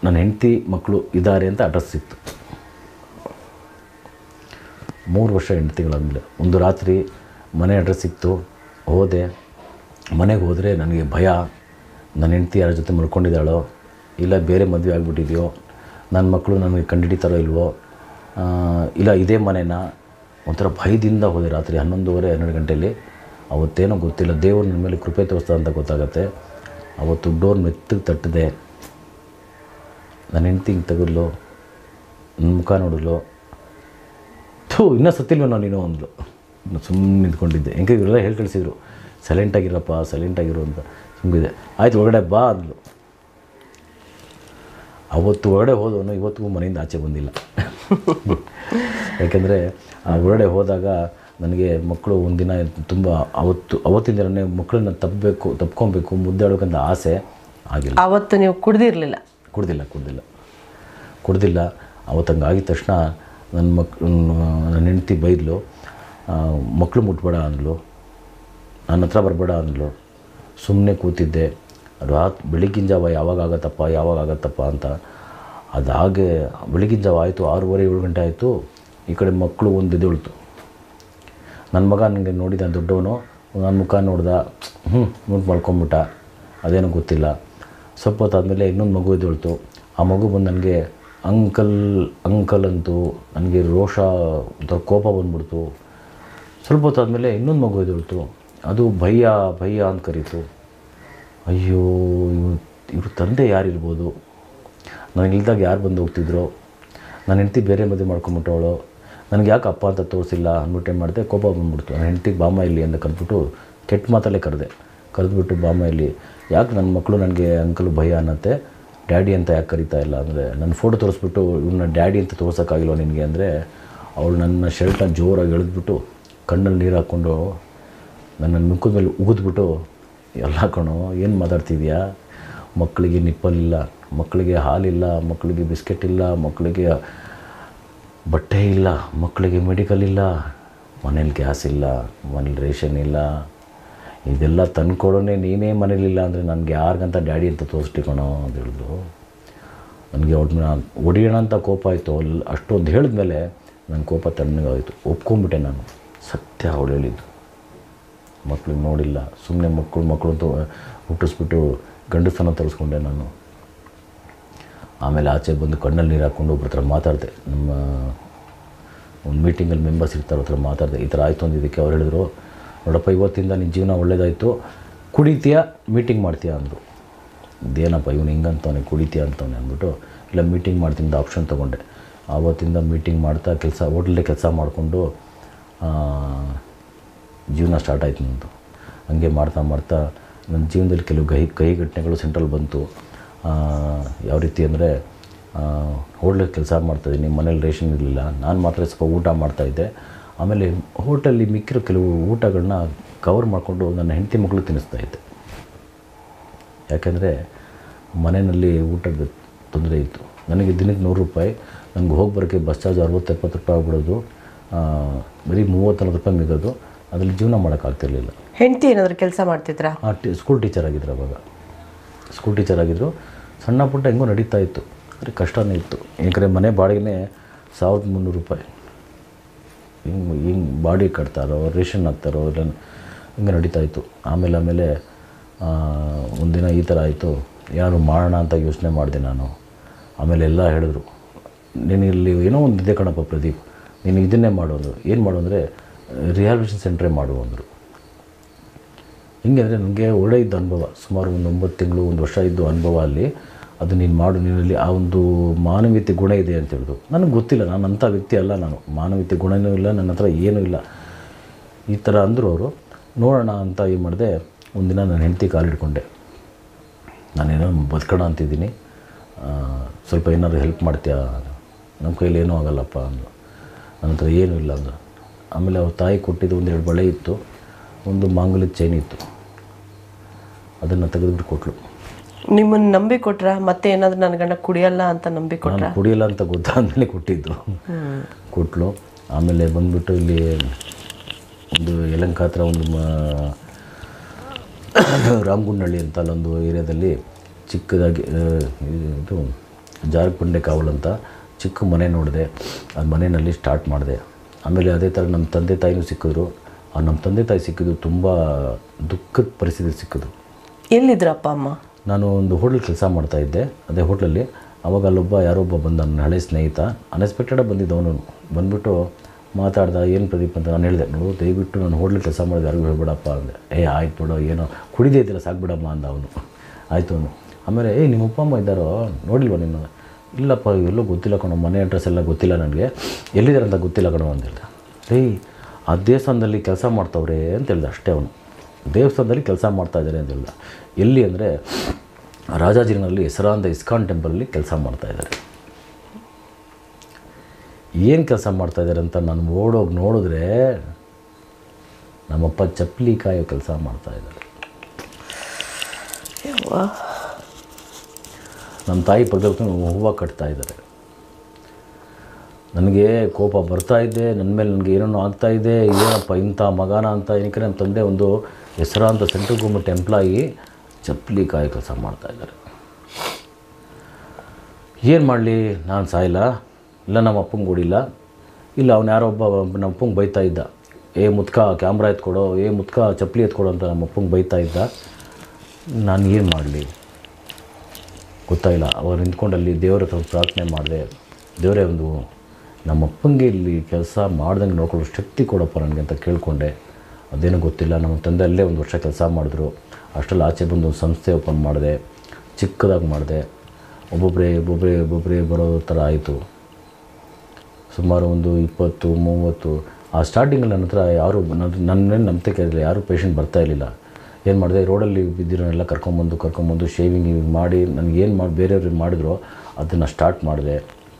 ನನ್ನ ಹೆಂಡತಿ ಮಕ್ಕಳು ಇದ್ದಾರೆ ಅಂತ ಅಡ್ರೆಸ್ ಸಿಕ್ತು ಮೂರು ವರ್ಷ ಹೆಂಡತಿಗಳಾದಮೇಲೆ ಒಂದು ರಾತ್ರಿ ಮನೆ ಅಡ್ರೆಸ್ ಸಿಕ್ತು ಹೋದೆ ಮನೆಗೆ ಹೋದರೆ ನನಗೆ ಭಯ ನನ್ನ ಹೆಂಡತಿ ಯಾರ ಜೊತೆ ಮಲ್ಕೊಂಡಿದ್ದಾಳೋ ಇಲ್ಲ ಬೇರೆ ಮದುವೆ ಆಗಿಬಿಟ್ಟಿದೆಯೋ ನನ್ನ ಮಕ್ಕಳು ನನಗೆ ಕಂಡುಹಿಡಿತಾರೋ ಇಲ್ವೋ ಆ, ಇಲ್ಲ ಇದೇ ಮನೆನ ಒಂಥರ ಭಯದಿಂದ ಹೋದೆ ರಾತ್ರಿ ಹನ್ನೊಂದುವರೆ ಹನ್ನೆರಡು ಗಂಟೆಯಲ್ಲಿ ಅವತ್ತೇನೋ ಗೊತ್ತಿಲ್ಲ ದೇವರು ನನ್ನ ಮೇಲೆ ಕೃಪೆ ತೋರಿಸ್ತಾ ಅಂತ ಗೊತ್ತಾಗತ್ತೆ ಅವತ್ತು ಡೋರ್ ಮೆತ್ತಗೆ ತಟ್ಟಿದೆ ನನ್ನ ಹೆಂಡ್ತಿ ಹಿಂಗೆ ತೆಗೆದ್ಲು ನನ್ನ ಮುಖ ನೋಡಿದ್ಲು ಥೂ ಇನ್ನೂ ಸತ್ತಿಲ್ವೇನೋ ನೀನು ಅಂದ್ಲು ಸುಮ್ಮನೆ ನಿಂತ್ಕೊಂಡಿದ್ದೆ ಹೆಂಗೆ ಇವರೆಲ್ಲ ಹೇಳಿ ಕಳಿಸಿದ್ರು ಸೈಲೆಂಟಾಗಿರಪ್ಪ ಸೈಲೆಂಟಾಗಿರು ಅಂತ ಸುಮ್ಮನಿದೆ ಆಯ್ತು ಒಳಗಡೆ ಬಾ ಅಂದ್ಲು ಅವತ್ತು ಹೊರಗಡೆ ಹೋದವನು ಇವತ್ತಿಗೂ ಮನೆಯಿಂದ ಆಚೆ ಬಂದಿಲ್ಲ ಯಾಕೆಂದರೆ ಆ ಹೊರಗಡೆ ಹೋದಾಗ ನನಗೆ ಮಕ್ಕಳು ಒಂದಿನ ತುಂಬ ಅವತ್ತು ಅವತ್ತಿನ ದಿನನೇ ಮಕ್ಕಳನ್ನ ತಪ್ಪಬೇಕು ತಪ್ಕೊಬೇಕು ಮುದ್ದಾಡಬೇಕಂತ ಆಸೆ ಆಗಿಲ್ಲ ಅವತ್ತು ನೀವು ಕುಡ್ದಿರ್ಲಿಲ್ಲ ಕುಡ್ದಿಲ್ಲ ಕುಡ್ದಿಲ್ಲ ಕುಡ್ದಿಲ್ಲ ಅವತ್ತು ಹಂಗೆ ಆಗಿದ ತಕ್ಷಣ ನನ್ನ ಮಕ್ ನನ್ನ ಹೆಂಡ್ತಿ ಬೈದ್ಲು ಆ, ಮಕ್ಕಳು ಮುಟ್ಬೇಡ ಅಂದ್ಲು ನನ್ನ ಹತ್ರ ಬರಬೇಡ ಅಂದ್ಲು ಸುಮ್ಮನೆ ಕೂತಿದ್ದೆ ರಾತ್ ಬೆಳಗಿನ ಜಾವ ಯಾವಾಗ ಆಗತ್ತಪ್ಪ ಯಾವಾಗ ಆಗತ್ತಪ್ಪ ಅಂತ ಅದಾಗೆ ಬೆಳಗಿನ ಜಾವ ಆಯಿತು ಆರೂವರೆ ಏಳು ಗಂಟೆ ಆಯಿತು ಈ ಕಡೆ ಮಕ್ಕಳು ಒಂದು ಎದ್ದೇಳ್ತು ನನ್ನ ಮಗ ನನಗೆ ನೋಡಿದ ದೊಡ್ಡವನು ನನ್ನ ಮುಖ ನೋಡ್ದ ಹ್ಞೂ ನೋಡಿ ಮಲ್ಕೊಂಬಿಟ್ಟ ಅದೇನೋ ಗೊತ್ತಿಲ್ಲ ಸ್ವಲ್ಪ ಹೊತ್ತಾದಮೇಲೆ ಇನ್ನೊಂದು ಮಗು ಎದ್ದೇಳ್ತು ಆ ಮಗು ಬಂದು ನನಗೆ ಅಂಕಲ್ ಅಂಕಲ್ ಅಂತು ನನಗೆ ರೋಷ ಒಂಥರ ಕೋಪ ಬಂದ್ಬಿಡ್ತು ಸ್ವಲ್ಪ ಹೊತ್ತಾದಮೇಲೆ ಇನ್ನೊಂದು ಮಗು ಎದ್ದೇಳ್ತು ಅದು ಭಯ್ಯ ಭಯ್ಯ ಅಂತ ಕರೀತು ಅಯ್ಯೋ ಇವ್ ಇವ್ರ ತಂದೆ ಯಾರಿರ್ಬೋದು ನನಗೆ ಇಲ್ದಾಗ ಯಾರು ಬಂದು ಹೋಗ್ತಿದ್ರು ನನ್ನ ಹೆಂಡ್ತಿ ಬೇರೆ ಮದುವೆ ಮಾಡ್ಕೊಂಬಿಟ್ಟವಳು ನನಗೆ ಯಾಕೆ ಅಪ್ಪ ಅಂತ ತೋರಿಸಿಲ್ಲ ಅಂದ್ಬಿಟ್ಟು ಏನು ಮಾಡಿದೆ ಕೋಪ ಬಂದ್ಬಿಡ್ತು ನನ್ನ ಹೆಂಡ್ತಿಗೆ ಬಾಮ ಇಲ್ಲಿ ಅಂತ ಕರೆದ್ಬಿಟ್ಟು ಕೆಟ್ಟ ಮಾತಲ್ಲೇ ಕರೆದೆ ಕರೆದ್ಬಿಟ್ಟು ಬಾಮ ಇಲ್ಲಿ ಯಾಕೆ ನನ್ನ ಮಕ್ಕಳು ನನಗೆ ಅಂಕಲು ಭಯ ಅನ್ನತ್ತೆ ಡ್ಯಾಡಿ ಅಂತ ಯಾಕೆ ಕರಿತಾ ಇಲ್ಲ ಅಂದರೆ ನನ್ನ ಫೋಟೋ ತೋರಿಸ್ಬಿಟ್ಟು ಇವನ್ನ ಡ್ಯಾಡಿ ಅಂತ ತೋರ್ಸೋಕ್ಕಾಗಿಲ್ವ ನಿನಗೆ ಅಂದರೆ ಅವಳು ನನ್ನ ಶರ್ಟನ್ನ ಜೋರಾಗಿ ಎಳೆದ್ಬಿಟ್ಟು ಕಣ್ಣಲ್ಲಿ ನೀರು ಹಾಕ್ಕೊಂಡು ನನ್ನ ಮುಖದ ಮೇಲೆ ಉಗಿದ್ಬಿಟ್ಟು ಎಲ್ಲ ಕಣೋ ಏನು ಮಾತಾಡ್ತಿದ್ಯಾ ಮಕ್ಕಳಿಗೆ ನಿಪ್ಪಲಿಲ್ಲ ಮಕ್ಕಳಿಗೆ ಹಾಲಿಲ್ಲ ಮಕ್ಕಳಿಗೆ ಬಿಸ್ಕೆಟ್ ಇಲ್ಲ ಮಕ್ಕಳಿಗೆ ಬಟ್ಟೆ ಇಲ್ಲ ಮಕ್ಕಳಿಗೆ ಮೆಡಿಕಲ್ ಇಲ್ಲ ಮನೇಲಿ ಗ್ಯಾಸ್ ಇಲ್ಲ ಮನೇಲಿ ರೇಷನ್ ಇಲ್ಲ ಇದೆಲ್ಲ ತಂದ್ಕೊಡೋನೆ ನೀನೇ ಮನೇಲಿಲ್ಲ ಅಂದರೆ ನನಗೆ ಯಾರಿಗಂತ ಡ್ಯಾಡಿ ಅಂತ ತೋರಿಸ್ಟಿಕೊಣೋ ಅಂತ ಹೇಳಿದ್ರು ನನಗೆ ಅವ್ಳನ್ನ ಹೊಡಿಯೋಣ ಅಂತ ಕೋಪ ಆಯಿತು ಅಲ್ಲಿ ಅಷ್ಟೊಂದು ಹೇಳಿದ್ಮೇಲೆ ನನ್ನ ಕೋಪ ತಣ್ಣಗಾಯಿತು ಒಪ್ಕೊಂಬಿಟ್ಟೆ ನಾನು ಸತ್ಯ ಅವಳು ಹೇಳಿದ್ದು ಮಕ್ಳಿಗೆ ನೋಡಿಲ್ಲ ಸುಮ್ಮನೆ ಮಕ್ಕಳು ಮಕ್ಕಳು ಅಂತ ಹುಟ್ಟಿಸ್ಬಿಟ್ಟು ಗಂಡಸನ ತರಿಸ್ಕೊಂಡೆ ನಾನು ಆಮೇಲೆ ಆಚೆ ಬಂದು ಕಣ್ಣಲ್ಲಿ ನೀರು ಹಾಕ್ಕೊಂಡು ಒಬ್ರ ಹತ್ರ ಮಾತಾಡಿದೆ ನಮ್ಮ ಒಂದು ಮೀಟಿಂಗಲ್ಲಿ ಮೆಂಬರ್ಸ್ ಇರ್ತಾರೆ ಅವ್ರ ಹತ್ರ ಮಾತಾಡಿದೆ ಈ ಥರ ಆಯಿತು ಅಂದಿದ್ದಕ್ಕೆ ಅವ್ರು ಹೇಳಿದ್ರು ನೋಡಪ್ಪ ಇವತ್ತಿಂದ ನಿನ್ನ ಜೀವನ ಒಳ್ಳೇದಾಯಿತು ಕುಡಿತೀಯ ಮೀಟಿಂಗ್ ಮಾಡ್ತೀಯ ಅಂದರು ಇದೇನಪ್ಪ ಇವನು ಹಿಂಗಂತವನೆ ಕುಡಿತೀಯ ಅಂತವನೆ ಅಂದ್ಬಿಟ್ಟು ಇಲ್ಲ ಮೀಟಿಂಗ್ ಮಾಡ್ತೀನಿ ಅಂತ ಆಪ್ಷನ್ ತೊಗೊಂಡೆ ಆವತ್ತಿಂದ ಮೀಟಿಂಗ್ ಮಾಡ್ತಾ ಕೆಲಸ ಹೋಟ್ಲಲ್ಲೇ ಕೆಲಸ ಮಾಡಿಕೊಂಡು ಜೀವನ ಸ್ಟಾರ್ಟ್ ಆಯ್ತು ನಂದು ಹಂಗೆ ಮಾಡ್ತಾ ಮಾಡ್ತಾ ನನ್ನ ಜೀವನದಲ್ಲಿ ಕೆಲವು ಕಹಿ ಕಹಿ ಘಟನೆಗಳು ಸೆಂಟ್ರಲ್ ಬಂತು ಆ, ಯಾವ ರೀತಿ ಅಂದರೆ ಹೋಟ್ಲಲ್ಲಿ ಕೆಲಸ ಮಾಡ್ತಾಯಿದ್ದೀನಿ ಮನೇಲಿ ರೇಷನ್ ಇರಲಿಲ್ಲ ನಾನು ಮಾತ್ರ ಸ್ವಲ್ಪ ಊಟ ಮಾಡ್ತಾಯಿದ್ದೆ ಆಮೇಲೆ ಹೋಟೆಲ್ಲಿ ಮಿಕ್ಕಿರೋ ಕೆಲವು ಊಟಗಳನ್ನ ಕವರ್ ಮಾಡಿಕೊಂಡು ನನ್ನ ಹೆಂಡತಿ ಮಕ್ಕಳು ತಿನ್ನಿಸ್ತಾ ಇದ್ದೆ ಯಾಕೆಂದರೆ ಮನೆಯಲ್ಲಿ ಊಟದ ತೊಂದರೆ ಇತ್ತು ನನಗೆ ದಿನಕ್ಕೆ ನೂರು ರೂಪಾಯಿ ನನಗೆ ಹೋಗಿ ಬರೋಕ್ಕೆ ಬಸ್ ಚಾರ್ಜ್ ಅರವತ್ತು ಎಪ್ಪತ್ತು ರೂಪಾಯಿ ಆಗ್ಬಿಡೋದು ಆ, ಬರೀ ಮೂವತ್ತು ನಲ್ವತ್ತು ರೂಪಾಯಿ ಮಿಗೋದು ಅದರಲ್ಲಿ ಜೀವನ ಮಾಡೋಕ್ಕಾಗ್ತಿರ್ಲಿಲ್ಲ ಹೆಂಡತಿ ಏನಾದ್ರು ಕೆಲಸ ಮಾಡ್ತಿದ್ರಾ ಆ ಟಿ ಸ್ಕೂಲ್ ಟೀಚರ್ ಆಗಿದ್ರು ಅವಾಗ ಸ್ಕೂಲ್ ಟೀಚರ್ ಆಗಿದ್ದರು ಸಣ್ಣ ಪುಟ್ಟ ಹೆಂಗೋ ನಡೀತಾ ಇತ್ತು ಆದರೆ ಕಷ್ಟನೇ ಇತ್ತು ಯಾಕಂದರೆ ಮನೆ ಬಾಡಿಗೆನೇ ಸಾವಿರದ ಮುನ್ನೂರು ರೂಪಾಯಿ ಹಿಂಗೆ ಹಿಂಗೆ ಬಾಡಿ ಕಟ್ತಾರೋ ರೇಷನ್ ಹಾಕ್ತಾರೋ ಇಲ್ಲ ಹಿಂಗೆ ನಡೀತಾ ಇತ್ತು ಆಮೇಲೆ ಆಮೇಲೆ ಆ, ಒಂದಿನ ಈ ಥರ ಆಯಿತು ಏನಾದ್ರು ಮಾಡೋಣ ಅಂತ ಯೋಚನೆ ಮಾಡಿದೆ ನಾನು ಆಮೇಲೆ ಎಲ್ಲ ಹೇಳಿದ್ರು ನೀನು ಇಲ್ಲಿ ಏನೋ ಒಂದು ಇದೆ ಕಣಪ್ಪ ಪ್ರದೀಪ್ ನೀನು ಇದನ್ನೇ ಮಾಡು ಅಂದರು ಏನು ಮಾಡು ಅಂದರೆ ರಿಹಾಬಿಲಿಟೇಷನ್ ಸೆಂಟ್ರೇ ಮಾಡು ಅಂದರು ಹಿಂಗೆ ಅಂದರೆ ನನಗೆ ಒಳ್ಳೆ ಇದ್ದ ಅನುಭವ ಸುಮಾರು ಒಂದು ಒಂಬತ್ತು ತಿಂಗಳು ಒಂದು ವರ್ಷ ಇದ್ದು ಅನುಭವ ಅಲ್ಲಿ ಅದು ನೀನು ಮಾಡು ನೀನಲ್ಲಿ ಆ ಒಂದು ಮಾನವೀಯತೆ ಗುಣ ಇದೆ ಅಂತ ಹೇಳಿದ್ರು ನನಗೆ ಗೊತ್ತಿಲ್ಲ ನಾನು ಅಂಥ ವ್ಯಕ್ತಿ ಅಲ್ಲ ನಾನು ಮಾನವೀಯತೆ ಗುಣನೂ ಇಲ್ಲ ನನ್ನ ಹತ್ರ ಏನೂ ಇಲ್ಲ ಈ ಥರ ಅಂದರು ಅವರು ನೋಡೋಣ ಅಂತ ಏನು ಮಾಡಿದೆ ಒಂದಿನ ನನ್ನ ಹೆಂಡತಿ ಕಾಲಿಡ್ಕೊಂಡೆ ನಾನೇನೋ ಬದುಕೋಣ ಅಂತಿದ್ದೀನಿ ಆ, ಸ್ವಲ್ಪ ಏನಾದ್ರು ಹೆಲ್ಪ್ ಮಾಡ್ತೀಯಾ ನಮ್ಮ ಕೈಲಿ ಏನೂ ಆಗಲ್ಲಪ್ಪ ಅಂದರು ನನ್ನ ಹತ್ರ ಏನೂ ಇಲ್ಲ ಅಂದರು ಆಮೇಲೆ ಅವ್ರ ತಾಯಿ ಕೊಟ್ಟಿದ್ದು ಒಂದು ಎರಡು ಬಳೆ ಇತ್ತು ಒಂದು ಮಾಂಗಲ್ಯದ ಚೈನ್ ಇತ್ತು ಅದನ್ನು ತೆಗೆದುಬಿಟ್ಟು ಕೊಟ್ಟಳು ನಿಮ್ಮನ್ನ ನಂಬಿ ಕೊಟ್ರ ಮತ್ತೆ ಏನಾದ್ರು ನನ್ನ ಗಂಡ ಕುಡಿಯಲ್ಲ ಅಂತ ನಂಬಿ ಕೊಟ್ರ ನಾನು ಕುಡಿಯಲ್ಲ ಅಂತ ಗೊತ್ತಾದ್ಮೇಲೆ ಕೊಟ್ಟಿದ್ದು ಕೊಟ್ಟಳು ಆಮೇಲೆ ಬಂದ್ಬಿಟ್ಟು ಇಲ್ಲಿ ಒಂದು ಯಲಂಕ ಹತ್ರ ಒಂದು ಮ- ರಾಮಗುಂಡಳ್ಳಿ ಅಂತ ಅಲ್ಲೊಂದು ಏರಿಯಾದಲ್ಲಿ ಚಿಕ್ಕದಾಗಿ ಆ, ಇದು ಜಾರಕುಂಡೆ ಕಾವಲು ಅಂತ ಚಿಕ್ಕ ಮನೆ ನೋಡಿದೆ ಆ ಮನೆಯಲ್ಲಿ ಸ್ಟಾರ್ಟ್ ಮಾಡಿದೆ ಆಮೇಲೆ ಅದೇ ಥರ ನಮ್ಮ ತಂದೆ ತಾಯಿನೂ ಸಿಕ್ಕಿದ್ರು ಆ ನಮ್ಮ ತಂದೆ ತಾಯಿ ಸಿಕ್ಕಿದ್ದು ತುಂಬ ದುಃಖದ ಪರಿಸ್ಥಿತಿ ಸಿಕ್ಕಿದ್ರು ಎಲ್ಲಿದ್ರ ಅಪ್ಪ ಅಮ್ಮ ನಾನು ಒಂದು ಹೋಟ್ಲ್ ಕೆಲಸ ಮಾಡ್ತಾಯಿದ್ದೆ ಅದೇ ಹೋಟ್ಲಲ್ಲಿ ಅವಾಗ ಅಲ್ಲೊಬ್ಬ ಯಾರೊಬ್ಬ ಬಂದ ನನ್ನ ಹಳೆ ಸ್ನೇಹಿತ ಅನ್ಎಕ್ಸ್ಪೆಕ್ಟೆಡಾಗಿ ಬಂದಿದ್ದ ಅವನು ಬಂದುಬಿಟ್ಟು ಮಾತಾಡ್ದ ಏನು ಪ್ರದೀಪ್ ಅಂತ ನಾನು ಹೇಳಿದೆ ನೋಡು ದಯವಿಟ್ಟು ನಾನು ಹೋಟ್ಲ್ ಕೆಲಸ ಮಾಡೋದು ಯಾರಿಗೂ ಹೇಳ್ಬೇಡಪ್ಪ ಅಂದೆ ಏ ಆಯ್ತು ಬಿಡು ಏನೋ ಕುಡಿದೇ ಇದ್ದಿಲ್ಲ ಸಾಕ್ಬಿಡಮ್ಮ ಅಂದ ಅವನು ಆಯಿತು ಅವನು ಆಮೇಲೆ ಏಯ್ ನಿಮ್ಮ ಅಪ್ಪ ಅಮ್ಮ ಇದ್ದಾರೋ ನೋಡಿಲ್ವ ನೀನು ಇಲ್ಲಪ್ಪ ಎಲ್ಲೂ ಗೊತ್ತಿಲ್ಲ ಕಣೋ ಮನೆ ಅಡ್ರೆಸ್ ಎಲ್ಲ ಗೊತ್ತಿಲ್ಲ ನನಗೆ ಎಲ್ಲಿದ್ದಾರೆ ಅಂತ ಗೊತ್ತಿಲ್ಲ ಕಣೋ ಅಂತ ಹೇಳ್ದ ಏಯ್ ಆ ದೇವಸ್ಥಾನದಲ್ಲಿ ಕೆಲಸ ಮಾಡ್ತವ್ರೆ ಅಂತ ಹೇಳ್ದ ಅಷ್ಟೇ ಅವನು ದೇವಸ್ಥಾನದಲ್ಲಿ ಕೆಲಸ ಮಾಡ್ತಾ ಇದ್ದಾರೆ ಅಂತ ಹೇಳ್ದ ಎಲ್ಲಿ ಅಂದರೆ ರಾಜಾಜಿನಲ್ಲಿ ಹೆಸರಾಂತ ಇಸ್ಕಾನ್ ಟೆಂಪಲಲ್ಲಿ ಕೆಲಸ ಮಾಡ್ತಾ ಇದ್ದಾರೆ ಏನು ಕೆಲಸ ಮಾಡ್ತಾ ಇದ್ದಾರೆ ಅಂತ ನಾನು ಓಡೋಗಿ ನೋಡಿದ್ರೆ ನಮ್ಮಪ್ಪ ಚಪ್ಪಲಿ ಕಾಯೋ ಕೆಲಸ ಮಾಡ್ತಾ ಇದ್ದಾರೆ ಯವ್ವ. ನಮ್ಮ ತಾಯಿ ಪಕ್ಕದ ಹೂವು ಕಟ್ತಾ ಇದ್ದಾರೆ ನನಗೆ ಕೋಪ ಬರ್ತಾ ಇದೆ ನನ್ನ ಮೇಲೆ ನನಗೆ ಏನೇನೋ ಆಗ್ತಾ ಇದೆ ಏನಪ್ಪ ಇಂಥ ಮಗನ ಅಂತ ಏನಕ್ಕೆ ನಮ್ಮ ತಂದೆ ಒಂದು ಹೆಸರಾಂತ ಸೆಂಟ್ರಲ್ ಗೌರ್ಮೆಂಟ್ ಎಂಪ್ಲಾಯಿ ಚಪ್ಪಲಿ ಕಾಯಿ ಕೆಲಸ ಮಾಡ್ತಾ ಇದ್ದಾರೆ ಏನು ಮಾಡಲಿ ನಾನು ಸಾಯಿಲ್ಲ ಇಲ್ಲ ನಮ್ಮ ಅಪ್ಪಂಗೆ ಕೊಡಿಲ್ಲ ಇಲ್ಲ ಅವ್ನು ಯಾರೋ ಒಬ್ಬ ನಮ್ಮ ಅಪ್ಪಂಗೆ ಬೈತಾ ಇದ್ದ ಏ ಮುತ್ಕ ಕ್ಯಾಮ್ರಾ ಎತ್ಕೊಡೋ ಏ ಮುತ್ಕ ಚಪ್ಪಲಿ ಎತ್ಕೊಡೋ ಅಂತ ನಮ್ಮ ಅಪ್ಪಂಗೆ ಬೈತಾ ಇದ್ದ ನಾನು ಏನು ಮಾಡಲಿ ಗೊತ್ತಾಯಿಲ್ಲ ಅವ್ರು ನಿಂತ್ಕೊಂಡಲ್ಲಿ ದೇವರ ಹತ್ರ ಪ್ರಾರ್ಥನೆ ಮಾಡಿದೆ ದೇವರೇ ಒಂದು ನಮ್ಮ ಅಪ್ಪಂಗೆ ಇಲ್ಲಿ ಕೆಲಸ ಮಾಡ್ದಂಗೆ ನೋಡ್ಕೊಳ್ಳೋ ಶಕ್ತಿ ಕೊಡಪ್ಪ ನನಗೆ ಅಂತ ಕೇಳಿಕೊಂಡೆ ಅದೇನೋ ಗೊತ್ತಿಲ್ಲ ನಮ್ಮ ತಂದೆ ಅಲ್ಲೇ ಒಂದು ವರ್ಷ ಕೆಲಸ ಮಾಡಿದ್ರು ಅಷ್ಟರಲ್ಲಿ ಆಚೆ ಬಂದು ಒಂದು ಸಂಸ್ಥೆ ಓಪನ್ ಮಾಡಿದೆ ಚಿಕ್ಕದಾಗಿ ಮಾಡಿದೆ ಒಬ್ಬೊಬ್ಬರೇ ಒಬ್ಬೊಬ್ಬರೇ ಒಬ್ಬೊಬ್ಬರೇ ಬರೋ ಥರ ಆಯಿತು ಸುಮಾರು ಒಂದು ಇಪ್ಪತ್ತು ಮೂವತ್ತು ಆ ಸ್ಟಾರ್ಟಿಂಗಲ್ಲಿ ನನ್ನ ಹತ್ರ ಯಾರು ನನ್ನ ನನ್ನ ಮೇಲೆ ನಂಬಿಕೆ ಇರಲಿಲ್ಲ ಯಾರೂ ಪೇಷಂಟ್ ಬರ್ತಾ ಇರಲಿಲ್ಲ ಏನು ಮಾಡಿದೆ ರೋಡಲ್ಲಿ ಬಿದ್ದಿರೋನೆಲ್ಲ ಕರ್ಕೊಂಬಂದು ಕರ್ಕೊಂಬಂದು ಶೇವಿಂಗ್ ಗಿವಿಂಗ್ ಮಾಡಿ ನನಗೆ ಏನು ಮಾಡಿ ಬೇರೆಯವ್ರಿಗೆ ಮಾಡಿದ್ರು ಅದನ್ನು ಸ್ಟಾರ್ಟ್ ಮಾಡಿದೆ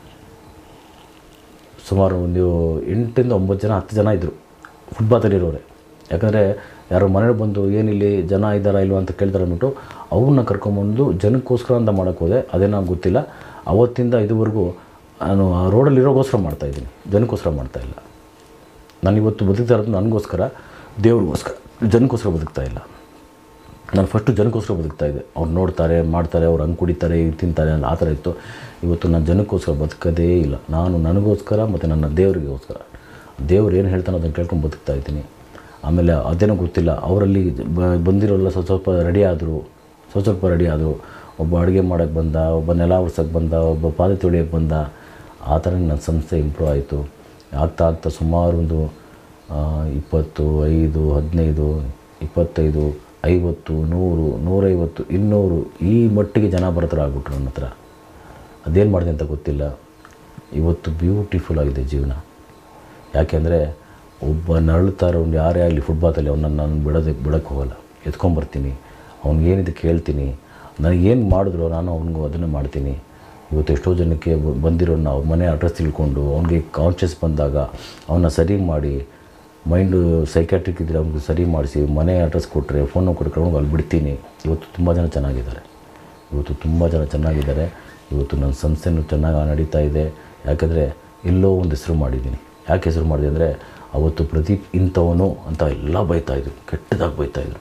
ಸುಮಾರು ಒಂದು ಎಂಟರಿಂದ ಒಂಬತ್ತು ಜನ ಹತ್ತು ಜನ ಇದ್ದರು ಫುಟ್ಪಾತಲ್ಲಿರೋರೆ ಯಾಕಂದರೆ ಯಾರೋ ಮನೆಗೆ ಬಂದು ಏನಿಲ್ಲಿ ಜನ ಇದ್ದಾರಾ ಇಲ್ವಾ ಅಂತ ಕೇಳ್ತಾರೆ ಅಂದ್ಬಿಟ್ಟು ಅವ್ರನ್ನ ಕರ್ಕೊಂಬಂದು ಜನಕ್ಕೋಸ್ಕರ ಅಂತ ಮಾಡೋಕ್ಕೆ ಹೋದೆ ಅದೇನೋ ಗೊತ್ತಿಲ್ಲ ಅವತ್ತಿಂದ ಇದುವರೆಗೂ ನಾನು ಆ ರೋಡಲ್ಲಿರೋಗೋಸ್ಕರ ಮಾಡ್ತಾಯಿದ್ದೀನಿ ಜನಕ್ಕೋಸ್ಕರ ಮಾಡ್ತಾಯಿಲ್ಲ ನಾನು ಇವತ್ತು ಬದುಕ್ತಾ ಇರೋದು ನನಗೋಸ್ಕರ ದೇವ್ರಿಗೋಸ್ಕರ ಜನಕ್ಕೋಸ್ಕರ ಬದುಕ್ತಾ ಇಲ್ಲ ನಾನು ಫಸ್ಟು ಜನಕ್ಕೋಸ್ಕರ ಬದುಕ್ತಾ ಇದ್ದೆ ಅವ್ರು ನೋಡ್ತಾರೆ ಮಾಡ್ತಾರೆ ಅವ್ರು ಹಂಗೆ ಕುಡಿತಾರೆ ಇದು ತಿಂತಾರೆ ಅಂತ ಆ ಥರ ಇತ್ತು ಇವತ್ತು ನಾನು ಜನಕ್ಕೋಸ್ಕರ ಬದುಕೋದೇ ಇಲ್ಲ ನಾನು ನನಗೋಸ್ಕರ ಮತ್ತು ನನ್ನ ದೇವರಿಗೋಸ್ಕರ ದೇವ್ರು ಏನು ಹೇಳ್ತಾನೋ ಅದನ್ನು ಕೇಳ್ಕೊಂಡು ಬದುಕ್ತಾ ಇದ್ದೀನಿ ಆಮೇಲೆ ಅದೇನೋ ಗೊತ್ತಿಲ್ಲ ಅವರಲ್ಲಿ ಬ- ಬಂದಿರೋಲ್ಲ ಸ್ವಲ್ಪ ಸ್ವಲ್ಪ ರೆಡಿ ಆದರು ಸ್ವಲ್ಪ ಸ್ವಲ್ಪ ರೆಡಿ ಆದರು ಒಬ್ಬ ಅಡುಗೆ ಮಾಡೋಕ್ಕೆ ಬಂದ ಒಬ್ಬ ನೆಲ ಒರ್ಸೋಕ್ಕೆ ಬಂದ ಒಬ್ಬ ಪಾದ ತೊಳಿಯೋಕ್ಕೆ ಬಂದ ಆ ಥರ ನನ್ನ ಸಂಸ್ಥೆ ಇಂಪ್ರೂವ್ ಆಯಿತು ಆಗ್ತಾ ಆಗ್ತಾ ಸುಮಾರು ಒಂದು ಆ, ಇಪ್ಪತ್ತು ಐದು ಹದಿನೈದು ಇಪ್ಪತ್ತೈದು ಐವತ್ತು ನೂರು ನೂರೈವತ್ತು ಇನ್ನೂರು ಈ ಮಟ್ಟಿಗೆ ಜನ ಬರ್ತಾರೆ ಆಗ್ಬಿಟ್ರು ನನ್ನ ಹತ್ರ ಅದೇನು ಮಾಡಿದೆ ಅಂತ ಗೊತ್ತಿಲ್ಲ ಇವತ್ತು ಬ್ಯೂಟಿಫುಲ್ ಆಗಿದೆ ಜೀವನ ಯಾಕೆಂದರೆ ಒಬ್ಬ ನರಳುತ್ತಾ ಇರೋನು ಯಾರೇ ಆಗಲಿ ಫುಟ್ಬಾತಲ್ಲಿ ಅವನನ್ನು ನಾನು ಬಿಡೋದಕ್ಕೆ ಬಿಡೋಕ್ಕೆ ಹೋಗಲ್ಲ ಎತ್ಕೊಂಬರ್ತೀನಿ ಅವ್ನಿಗೇನಿದೆ ಕೇಳ್ತೀನಿ ನನಗೇನು ಮಾಡಿದ್ರು ನಾನು ಅವನಿಗೂ ಅದನ್ನೇ ಮಾಡ್ತೀನಿ ಇವತ್ತು ಎಷ್ಟೋ ಜನಕ್ಕೆ ಬ- ಬಂದಿರೋನ್ನ ಅವ್ರ ಮನೆ ಅಡ್ರೆಸ್ ತಿಳ್ಕೊಂಡು ಅವ್ನಿಗೆ ಕಾನ್ಷಿಯಸ್ ಬಂದಾಗ ಅವನ್ನ ಸರಿ ಮಾಡಿ ಮೈಂಡು ಸೈಕ್ಯಾಟ್ರಿಕ್ ಇದ್ದರೆ ಅವ್ನಿಗೆ ಸರಿ ಮಾಡಿಸಿ ಮನೆ ಅಡ್ರೆಸ್ ಕೊಟ್ಟರೆ ಫೋನ್ ಕೊಟ್ಕೊಂಡು ಅಲ್ಲಿ ಬಿಡ್ತೀನಿ ಇವತ್ತು ತುಂಬ ಜನ ಚೆನ್ನಾಗಿದ್ದಾರೆ ಇವತ್ತು ತುಂಬ ಜನ ಚೆನ್ನಾಗಿದ್ದಾರೆ ಇವತ್ತು ನನ್ನ ಸಂಸ್ಥೆನೂ ಚೆನ್ನಾಗಿ ನಡೀತಾ ಇದೆ ಯಾಕೆಂದರೆ ಎಲ್ಲೋ ಒಂದು ಹೆಸರು ಮಾಡಿದ್ದೀನಿ ಯಾಕೆ ಹೆಸರು ಮಾಡಿದೆ ಅಂದರೆ ಅವತ್ತು ಪ್ರದೀಪ್ ಇಂಥವನು ಅಂತ ಎಲ್ಲ ಬೈತಾಯಿದ್ರು ಕೆಟ್ಟದಾಗಿ ಬೈತಾಯಿದ್ರು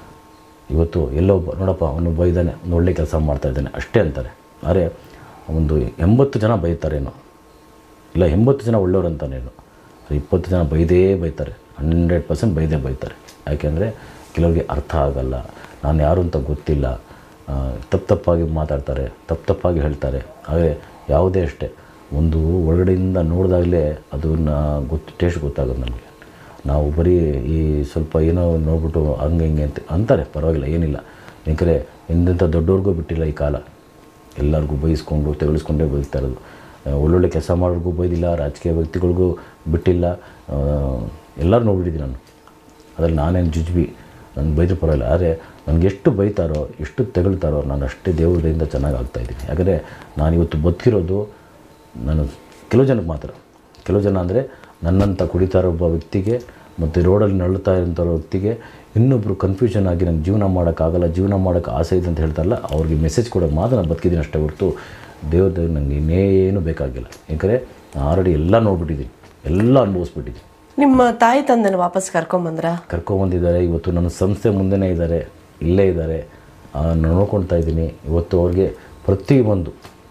ಇವತ್ತು ಎಲ್ಲೋ ಒಬ್ಬ ನೋಡಪ್ಪ ಅವನು ಬೈದಾನೆ ಒಂದು ಒಳ್ಳೆ ಕೆಲಸ ಮಾಡ್ತಾ ಇದ್ದಾನೆ ಅಷ್ಟೇ ಅಂತಾರೆ ಆದರೆ ಒಂದು ಎಂಬತ್ತು ಜನ ಬೈತಾರೇನೋ ಇಲ್ಲ ಎಂಬತ್ತು ಜನ ಒಳ್ಳೆಯವ್ರು ಅಂತಾನೇನು ಇಪ್ಪತ್ತು ಜನ ಬೈದೇ ಬೈತಾರೆ ಹಂಡ್ರೆಡ್ ಪರ್ಸೆಂಟ್ ಬೈದೇ ಬೈತಾರೆ ಯಾಕೆಂದರೆ ಕೆಲವರಿಗೆ ಅರ್ಥ ಆಗಲ್ಲ ನಾನು ಯಾರು ಅಂತ ಗೊತ್ತಿಲ್ಲ ತಪ್ಪು ತಪ್ಪಾಗಿ ಮಾತಾಡ್ತಾರೆ ತಪ್ಪು ತಪ್ಪಾಗಿ ಹೇಳ್ತಾರೆ ಆದರೆ ಯಾವುದೇ ಅಷ್ಟೇ ಒಂದು ಒಳಗಡೆಯಿಂದ ನೋಡಿದಾಗಲೇ ಅದನ್ನು ಗೊತ್ತು ಟೇಸ್ಟ್ ಗೊತ್ತಾಗೋದು ನಮಗೆ ನಾವು ಬರೀ ಈ ಸ್ವಲ್ಪ ಏನೋ ನೋಡ್ಬಿಟ್ಟು ಹಂಗೆ ಹಿಂಗೆ ಅಂತ ಅಂತಾರೆ ಪರವಾಗಿಲ್ಲ ಏನಿಲ್ಲ ಯಾಕಂದರೆ ಎಂತೆಂಥ ದೊಡ್ಡವ್ರಿಗೂ ಬಿಟ್ಟಿಲ್ಲ ಈ ಕಾಲ ಎಲ್ಲರಿಗೂ ಬೈಸ್ಕೊಂಡು ತೆಗಳಿಸ್ಕೊಂಡೇ ಬದುಕ್ತಾ ಇರೋದು ಆ, ಒಳ್ಳೊಳ್ಳೆ ಕೆಲಸ ಮಾಡೋರಿಗೂ ಬೈದಿಲ್ಲ ರಾಜಕೀಯ ವ್ಯಕ್ತಿಗಳಿಗೂ ಬಿಟ್ಟಿಲ್ಲ ಎಲ್ಲರೂ ನೋಡ್ಬಿಟ್ಟಿದ್ದೀನಿ ನಾನು ಅದ್ರಲ್ಲಿ ನಾನೇನು ಜುಜ್ಬಿ ನನಗೆ ಬೈದ್ರು ಪರವಾಗಿಲ್ಲ ಆದರೆ ನನಗೆ ಎಷ್ಟು ಬೈತಾರೋ ಎಷ್ಟು ತೆಗಳ್ತಾರೋ ನಾನು ಅಷ್ಟೇ ದೇವರದಿಂದ ಚೆನ್ನಾಗಿ ಆಗ್ತಾಯಿದ್ದೀನಿ ಯಾಕಂದರೆ ನಾನು ಇವತ್ತು ಬದುಕಿರೋದು ನಾನು ಕೆಲವು ಜನಕ್ಕೆ ಮಾತ್ರ ಕೆಲವು ಜನ ಅಂದರೆ ನನ್ನಂಥ ಕುಡಿತಾ ಇರೋ ಒಬ್ಬ ವ್ಯಕ್ತಿಗೆ ಮತ್ತು ರೋಡಲ್ಲಿ ನರಳುತ್ತಾ ಇರೋಂಥ ವ್ಯಕ್ತಿಗೆ ಇನ್ನೊಬ್ಬರು ಕನ್ಫ್ಯೂಷನ್ ಆಗಿ ನಂಗೆ ಜೀವನ ಮಾಡೋಕ್ಕಾಗಲ್ಲ ಜೀವನ ಮಾಡೋಕ್ಕೆ ಆಸೆ ಇದೆ ಅಂತ ಹೇಳ್ತಾರಲ್ಲ ಅವ್ರಿಗೆ ಮೆಸೇಜ್ ಕೊಡೋಕೆ ಮಾತ್ರ ನಾನು ಬದುಕಿದ್ದೀನಿ ಅಷ್ಟೇ ಹೊರತು ದೇವ್ರ ನನಗೆ ಇನ್ನೇನು ಬೇಕಾಗಿಲ್ಲ ಯಾಕಂದರೆ ನಾನು ಆಲ್ರೆಡಿ ಎಲ್ಲ ನೋಡ್ಬಿಟ್ಟಿದ್ದೀನಿ ಎಲ್ಲ ಅನುಭವಿಸ್ಬಿಟ್ಟಿದ್ದೀನಿ ನಿಮ್ಮ ತಾಯಿ ತಂದೆನ ವಾಪಸ್ ಕರ್ಕೊಂಬಂದ್ರ ಕರ್ಕೊಂಬಂದಿದ್ದಾರೆ ಇವತ್ತು ನನ್ನ ಸಂಸ್ಥೆ ಮುಂದೆನೇ ಇದ್ದಾರೆ ಇಲ್ಲೇ ಇದ್ದಾರೆ ಆ, ನೋಡ್ಕೊಳ್ತಾ ಇದ್ದೀನಿ ಇವತ್ತು ಅವ್ರಿಗೆ ಪ್ರತಿಯೊಂದು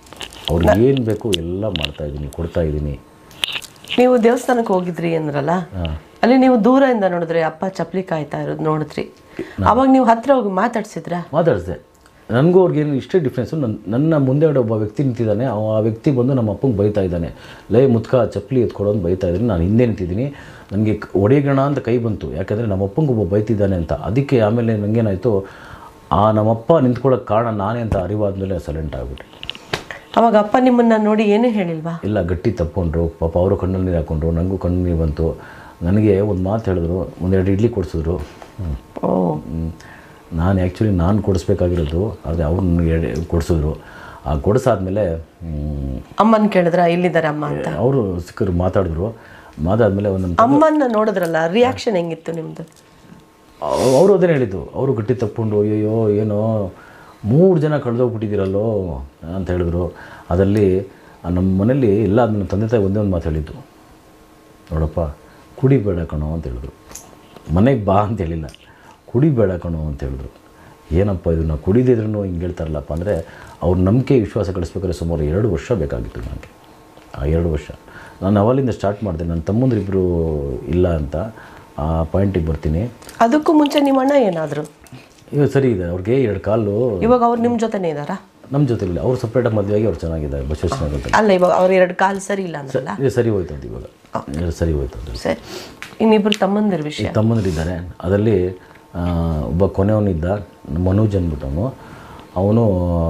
ಅವ್ರಿಗೆ ಏನು ಬೇಕು ಎಲ್ಲ ಮಾಡ್ತಾ ಇದ್ದೀನಿ ಕೊಡ್ತಾ ಇದ್ದೀನಿ ನೀವು ದೇವಸ್ಥಾನಕ್ಕೆ ಹೋಗಿದ್ರಿ ಅಂದ್ರಲ್ಲ ಅಲ್ಲಿ ನೀವು ದೂರದಿಂದ ನೋಡಿದ್ರಿ ಅಪ್ಪ ಚಪ್ಪಲಿ ಕಾಯ್ತಾ ಇರೋದು ನೋಡಿದ್ರಿ ಅವಾಗ ನೀವು ಹತ್ರ ಹೋಗಿ ಮಾತಾಡ್ಸಿದ್ರ ಮಾತಾಡಿದೆ ನನಗೂ ಅವ್ರಿಗೇನು ಇಷ್ಟೇ ಡಿಫ್ರೆನ್ಸು ನನ್ನ ನನ್ನ ಮುಂದೆ ಒಬ್ಬ ವ್ಯಕ್ತಿ ನಿಂತಿದ್ದಾನೆ ಅವ ಆ ವ್ಯಕ್ತಿ ಬಂದು ನಮ್ಮ ಅಪ್ಪಂಗೆ ಬೈತಾ ಇದ್ದಾನೆ ಲೈ ಮುತ್ಕ ಚಪ್ಪಲಿ ಎತ್ಕೊಡೋದು ಬೈತಾ ಇದ್ದೀನಿ ನಾನು ಹಿಂದೆ ನಿಂತಿದ್ದೀನಿ ನನಗೆ ಹೊಡೆಯೋಣ ಅಂತ ಕೈ ಬಂತು ಯಾಕಂದರೆ ನಮ್ಮ ಅಪ್ಪಂಗೆ ಒಬ್ಬ ಬೈತಿದ್ದಾನೆ ಅಂತ ಅದಕ್ಕೆ ಆಮೇಲೆ ನನಗೇನಾಯಿತು ಆ ನಮ್ಮಪ್ಪ ನಿಂತ್ಕೊಳ್ಳೋಕೆ ಕಾರಣ ನಾನೇ ಅಂತ ಅರಿವಾದ್ಮೇಲೆ ಸೈಲೆಂಟ್ ಆಗಿಬಿಟ್ಟೆ ಅವಾಗ ಅಪ್ಪ ನಿಮ್ಮನ್ನ ನೋಡಿ ಏನೂ ಹೇಳಿಲ್ವಾ ಎಲ್ಲ ಗಟ್ಟಿ ತಪ್ಕೊಂಡ್ರು ಪಾಪ ಅವರು ಕಣ್ಣಲ್ಲಿ ನೀರು ಹಾಕ್ಕೊಂಡ್ರು ನನಗೂ ಕಣ್ಣು ನೀರು ಬಂತು ನನಗೆ ಒಂದು ಮಾತು ಹೇಳಿದ್ರು ಒಂದೆರಡು ಇಡ್ಲಿ ಕೊಡಿಸಿದ್ರು ಓ ನಾನು ಆ್ಯಕ್ಚುಲಿ ನಾನು ಕೊಡಿಸ್ಬೇಕಾಗಿರೋದು ಆದರೆ ಅವ್ರನ್ನ ಎಡೆ ಕೊಡಿಸಿದ್ರು ಆ ಕೊಡಿಸಾದ್ಮೇಲೆ ಅಮ್ಮನ್ ಕೇಳಿದ್ರ ಇಲ್ಲಿದ್ದಾರೆ ಅಮ್ಮ ಅಂತ ಅವರು ಸಿಕ್ಕರು ಮಾತಾಡಿದ್ರು ಮಾತಾದ್ಮೇಲೆ ಒಂದೊಂದು ಅಮ್ಮನ್ನ ನೋಡಿದ್ರಲ್ಲ ರಿಯಾಕ್ಷನ್ ಹೆಂಗಿತ್ತು ನಿಮ್ದು ಅವರು ಅದೇ ಹೇಳಿದ್ದು ಅವರು ಗಟ್ಟಿ ತಪ್ಕೊಂಡು ಅಯ್ಯೋ ಏನೋ ಮೂರು ಜನ ಕಳೆದೋಗ್ಬಿಟ್ಟಿದ್ದೀರಲ್ಲೋ ಅಂತ ಹೇಳಿದ್ರು ಅದರಲ್ಲಿ ಆ ನಮ್ಮ ಮನೇಲಿ ಎಲ್ಲ ನನ್ನ ತಂದೆ ತಾಯಿ ಒಂದೇ ಒಂದು ಮಾತು ಹೇಳಿದ್ದು ನೋಡಪ್ಪ ಕುಡಿಬೇಡ ಕಣೋ ಅಂತ ಹೇಳಿದ್ರು ಮನೆಗೆ ಬಾ ಅಂತ ಹೇಳಿಲ್ಲ ಕುಡಿಬೇಡ ಕಣೋ ಅಂತ ಹೇಳಿದ್ರು ಏನಪ್ಪ ಇದು ನಾವು ಕುಡಿದಿದ್ರೂ ಹಿಂಗೆ ಹೇಳ್ತಾರಲ್ಲಪ್ಪ ಅಂದರೆ ಅವ್ರ ನಂಬಿಕೆ ವಿಶ್ವಾಸ ಗಳಿಸ್ಬೇಕಾದ್ರೆ ಸುಮಾರು ಎರಡು ವರ್ಷ ಬೇಕಾಗಿತ್ತು ನನಗೆ ಆ ಎರಡು ವರ್ಷ ನಾನು ಅವಲಿಂದ ಸ್ಟಾರ್ಟ್ ಮಾಡಿದೆ ನನ್ನ ತಮ್ಮಂದ್ರಿಬ್ಬರು ಇಲ್ಲ ಅಂತ ಆ ಪಾಯಿಂಟಿಗೆ ಬರ್ತೀನಿ ಅದಕ್ಕೂ ಮುಂಚೆ ನಿಮ್ಮ ಅಣ್ಣ ಏನಾದ್ರು ಈಗ ಸರಿ ಇದೆ ಅವ್ರಿಗೆ ಎರಡು ಕಾಲು ಇವಾಗ ಅವ್ರು ನಿಮ್ಮ ಜೊತೆನೇ ಇದಾರಾ ನಮ್ಮ ಜೊತೆಲಿಲ್ಲ ಅವ್ರು ಸಪ್ರೇಟಾಗಿ ಮದುವೆಯಾಗಿ ಅವ್ರು ಚೆನ್ನಾಗಿದ್ದಾರೆ ಬಸವೇಶ್ವರ ಅಲ್ಲ ಇವಾಗ ಅವ್ರ ಎರಡು ಕಾಲು ಸರಿ ಇಲ್ಲ ಅಂದ್ರಲ್ಲ ಇದು ಸರಿ ಹೋಯ್ತು ಅದು ಇವಾಗ ಇದು ಸರಿ ಹೋಯ್ತು ಅದು ಸರಿ ಇನ್ನಿಬ್ರು ತಮ್ಮಂದಿರ ವಿಷಯ ತಮ್ಮಂದಿರಿದ್ದಾರೆ ಅದರಲ್ಲಿ ಆ, ಒಬ್ಬ ಕೊನೆಯವನಿದ್ದ ಮನೋಜ್ ಅಂದ್ಬಿಟ್ಟವನು ಅವನು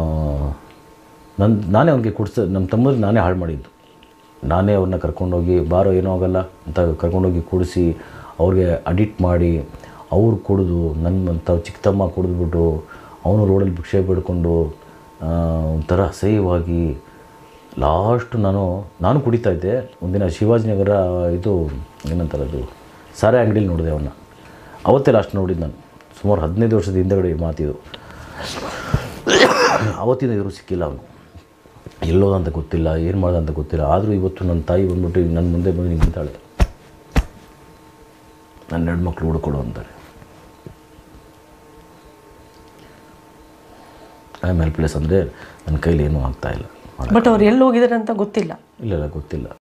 ನನ್ನ ನಾನೇ ಅವನಿಗೆ ಕುಡ್ಸ ನಮ್ಮ ತಮ್ಮರಿಗೆ ನಾನೇ ಹಾಳು ಮಾಡಿದ್ದು ನಾನೇ ಅವ್ರನ್ನ ಕರ್ಕೊಂಡೋಗಿ ಬಾರೋ ಏನೂ ಆಗಲ್ಲ ಅಂತ ಕರ್ಕೊಂಡೋಗಿ ಕುಡಿಸಿ ಅವ್ರಿಗೆ ಅಡಿಟ್ ಮಾಡಿ ಅವ್ರು ಕುಡಿದು ನನ್ನ ತ ಚಿಕ್ಕ ತಮ್ಮ ಕುಡಿದ್ಬಿಟ್ಟು ಅವನು ರೋಡಲ್ಲಿ ಭಿಕ್ಷೆ ಬೇಡ್ಕೊಂಡು ಆ, ಒಂಥರ ಅಸಹ್ಯವಾಗಿ ಲಾಸ್ಟ್ ನಾನು ನಾನು ಕುಡಿತಾ ಇದ್ದೆ ಒಂದಿನ ಶಿವಾಜಿನಗರ ಇದು ಏನಂತಾರೆ ಅದು ಸಾರೆ ಅಂಗಡಿಲಿ ನೋಡಿದೆ ಅವನ್ನ ಅವತ್ತೇ ಲಾಸ್ಟ್ ನೋಡಿದ್ದು ನಾನು ಸುಮಾರು ಹದಿನೈದು ವರ್ಷದ ಹಿಂದೆಗಡೆ ಈ ಮಾತಿದು ಅವತ್ತಿಂದ ಇವರು ಸಿಕ್ಕಿಲ್ಲ ಅವನು ಎಲ್ಲೋದ ಅಂತ ಗೊತ್ತಿಲ್ಲ ಏನು ಮಾಡ್ದ ಅಂತ ಗೊತ್ತಿಲ್ಲ ಆದರೂ ಇವತ್ತು ನನ್ನ ತಾಯಿ ಬಂದ್ಬಿಟ್ಟು ನನ್ನ ಮುಂದೆ ಬಂದು ನಿಂತಾಳೆ ನನ್ನ ಎರಡು ಮಕ್ಕಳು ಹುಡುಕೊಡು ಅಂತಾರೆ ಐ ಆಮ್ ಹೆಲ್ಪ್ಲೆಸ್ ಅಂದರೆ ನನ್ನ ಕೈಲಿ ಏನೂ ಆಗ್ತಾಯಿಲ್ಲ ಬಟ್ ಅವ್ರು ಎಲ್ಲಿ ಹೋಗಿದಾರೆ ಅಂತ ಗೊತ್ತಿಲ್ಲ ಇಲ್ಲ ಇಲ್ಲ ಗೊತ್ತಿಲ್ಲ